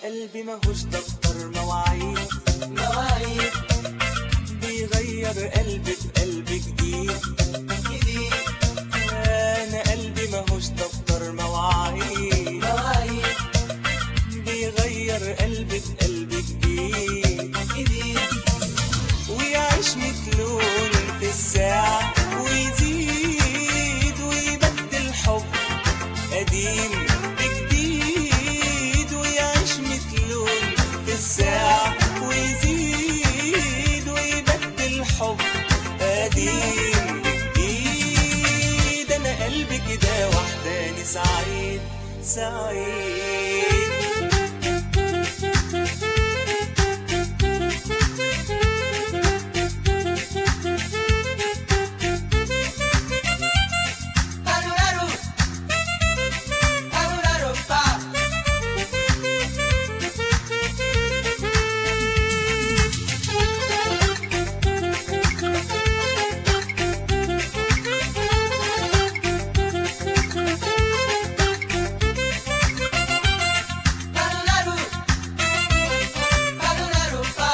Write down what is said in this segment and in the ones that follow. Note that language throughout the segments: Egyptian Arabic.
قلبي ماهوش دفتر مواعيد مواعيد بيغير قلبي بقلب جديد جديد انا قلبي ماهوش دفتر مواعيد مواعيد بيغير قلبي بقلب جديد جديد ويعيش متلون في الساعة ويزيد ويبدل حب قديم بجديد ويعيش متلون في الساعة ويزيد ويبدل حب قديم بجديد أنا قلبي كده وحداني سعيد سعيد Aruraru Aruraru pa Aruraru Aruraru pa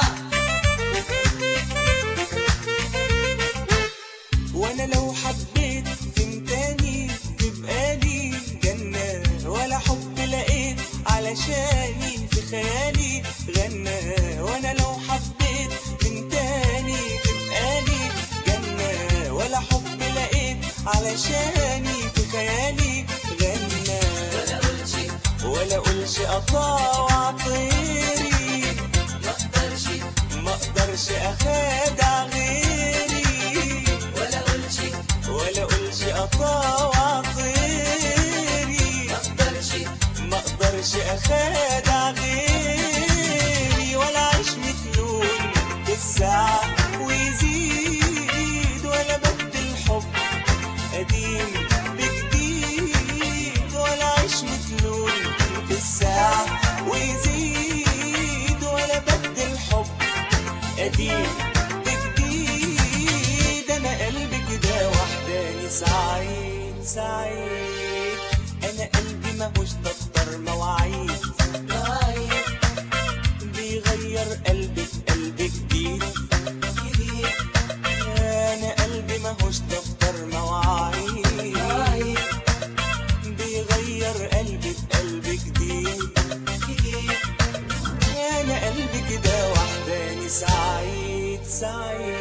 وانا لو حبيت فين تاني تبقى لي جنة ولا حب لقيت علشاني في خيالي غنى وانا لو حبيت فين تاني تبقى لي جنة ولا حب لقيت علشاني في خيالي غنى ولا قلت شي ولا اقولش اطاوع طيري ما اقدرش ما اقدرش اخادع غيري ولا قلت شي ولا اقولش اطاوع طيري ما اقدرش ما اقدرش اخادع غيري ولا اعيش متلون بالساعة ويزيد ولا بدل حب قديم بجديد ولا اعيش متلون بالساعة ويزيد ولا بدل حب قديم بجديد انا قلبي كده وحداني سعيد سعيد انا قلبي ماهوش دفتر مواعيد مواعيد بيغير قلبي بقلب جديد جديد انا قلبي ماهوش دفتر مواعيد مواعيد بيغير قلبي بقلب جديد جديد انا قلبي كده وحداني سعيد سعيد